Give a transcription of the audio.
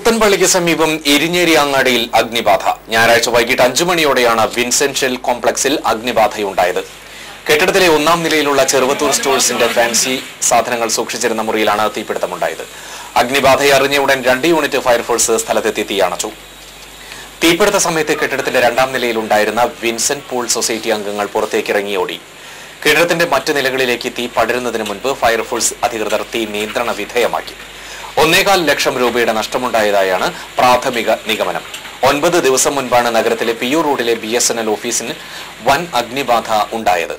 പുത്തൻപള്ളിക്ക് സമീപം എരിഞ്ഞേരി അങ്ങാടിയിൽ അഗ്നിബാധ ഞായറാഴ്ച വൈകിട്ട് അഞ്ചു മണിയോടെയാണ് വിൻസെൻഷ്യൽ കോംപ്ലക്സിൽ അഗ്നിബാധയുണ്ടായത് കെട്ടിടത്തിലെ ഒന്നാം നിലയിലുള്ള ചെറുവത്തൂർ സ്റ്റോഴ്സിന്റെ ഫാൻസി സാധനങ്ങൾ സൂക്ഷിച്ചിരുന്ന മുറിയിലാണ് തീപിടുത്തമുണ്ടായത് അഗ്നിബാധയെ അറിഞ്ഞ ഉടൻ രണ്ട് യൂണിറ്റ് ഫയർഫോഴ്സ് സ്ഥലത്തെത്തി തീയണച്ചു തീപിടുത്ത സമയത്ത് കെട്ടിടത്തിന്റെ രണ്ടാം നിലയിലുണ്ടായിരുന്ന വിൻസെന്റ് പൂൾ സൊസൈറ്റി അംഗങ്ങൾ പുറത്തേക്ക് ഇറങ്ങിയോടി കെട്ടിടത്തിന്റെ മറ്റ് നിലകളിലേക്ക് തീ പടരുന്നതിന് മുൻപ് ഫയർഫോഴ്സ് അധികൃതർ തീ നിയന്ത്രണ വിധേയമാക്കി ഒന്നേകാൽ ലക്ഷം രൂപയുടെ നഷ്ടമുണ്ടായതായാണ് പ്രാഥമിക നിഗമനം ഒൻപത് ദിവസം മുൻപാണ് നഗരത്തിലെ പിയു റോഡിലെ ബി എസ് എൻ എൽ ഓഫീസിന് വൻ അഗ്നിബാധ ഉണ്ടായത്